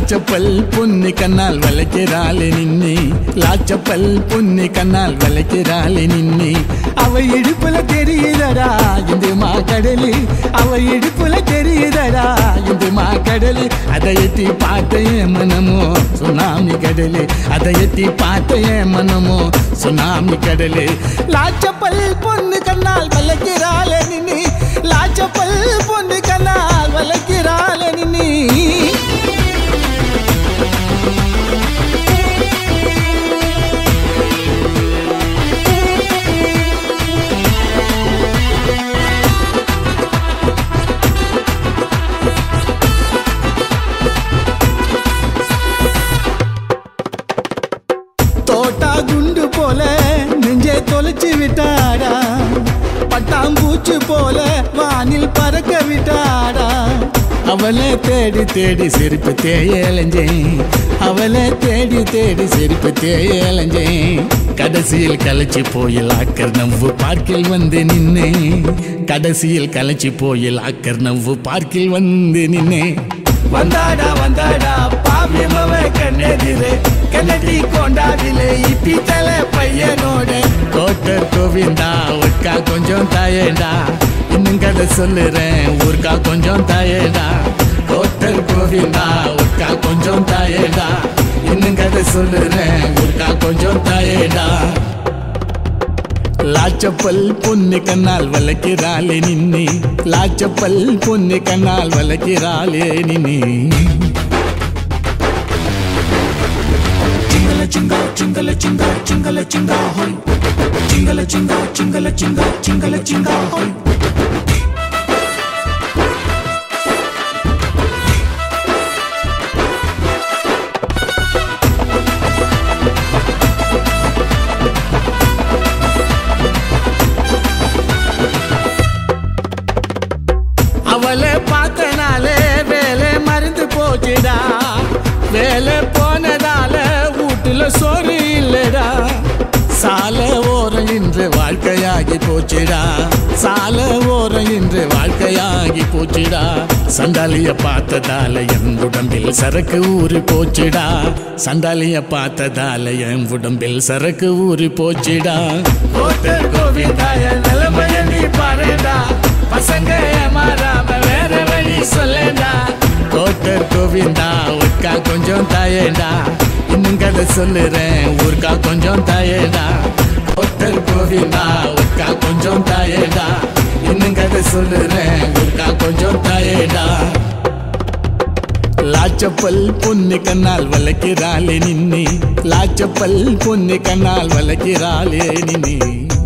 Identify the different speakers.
Speaker 1: లాచపల్ పొన్ని కన్నాల్ వలకి రాలి నిన్ని లాచపల్ பொன்னி கண்ணால் விலைக்கு ராலி நின்னி அவ இடுப்புல தெரியுதடா இந்த மா கடலு அவ இடுப்புல தெரியுதடா இந்த மா கடலு அதை எட்டி பார்த்த என் மனமோ சுனாமி கடலு அதை எட்டி பார்த்த என் மனமோ சுனாமி கடலு லாச்சப்பல் பொண்ணு கண்ணால் விளக்கிறாள் நின்னி லாச்சப்பல் பொண்ணு கண்ணால் விளக்கிறாள் நின்னி தோட்டா குண்டு போல நெஞ்சை தொலைச்சு விட்டாடா பட்டாம்பூச்சு போல வானில் பறக்க விட்டாடா அவளை தேடி தேடி சிரிப்பு தேயலைஞ்சேன் அவளை தேடி தேடி சிரிப்பு தேயலைஞ்சேன் கடைசியில் கலைச்சு போயில் ஆக்கர் நவ்வு பார்க்கில் வந்து நின்னே கடைசியில் கலைச்சு போயில் ஆக்கர் நவ்வு பார்க்கில் வந்து நின்னே வந்தாடா வந்தாடா பாவி மவ கண்ணெதிரே கண்ணட்டி கொண்டாடிலே இப்பி தலை பையனோட கோட்டர் கோவிந்தா உட்கா கொஞ்சம் தாயேடா இன்னும் கதை சொல்லுறேன் ஊர்க்கா கொஞ்சம் தாயேடா கோட்டர் கோவிந்தா உட்கா கொஞ்சம் தாயேடா இன்னும் கதை சொல்லுறேன் ஊர்க்கா கொஞ்சம் தாயேடா లాచపల్ పొన్ని కన్నాల్ వలకి రాలే నిన్ని లాచపల్ పొన్ని కన్నాల్ వలకి రాలే నిన్ని
Speaker 2: చింగల చింగ చింగల చింగ చింగల చింగ హోయ్ చింగల చింగ చింగల చింగ చింగల చింగ హోయ్
Speaker 1: அவளை பார்த்தனாலே வேலை மறந்து போச்சுடா வேலை போனதால வீட்டுல சோறு இல்லடா சால ஓரம் இன்று வாழ்க்கையாகி போச்சுடா சால ஓரம் இன்று வாழ்க்கையாகி போச்சுடா சண்டாலிய பார்த்ததால என் உடம்பில் சரக்கு ஊறி போச்சுடா சண்டாலிய பார்த்ததால என் உடம்பில் சரக்கு ஊறி போச்சுடா கோட்டர் கோவிந்தாய நிலைமைய நீ பாருடா பசங்க ஏமாறாம வேற வழி சொல்லேடா கோட்டர் கோவிந்தா உட்கா கொஞ்சம் தாயேடா இன்னும் கதை சொல்லுறேன் ஊர்க்கா கொஞ்சம் தாயேடா கோட்டர் கோவிந்தா உட்கா கொஞ்சம் தாயேடா இன்னும் கதை சொல்லுறேன் ஊர்க்கா கொஞ்சம் தாயேடா లాచపల్ పొన్ని కన్నాల్ వలకి రాలే నిన్ని లాచపల్ పొన్ని కన్నాల్ వలకి రాలే నిన్ని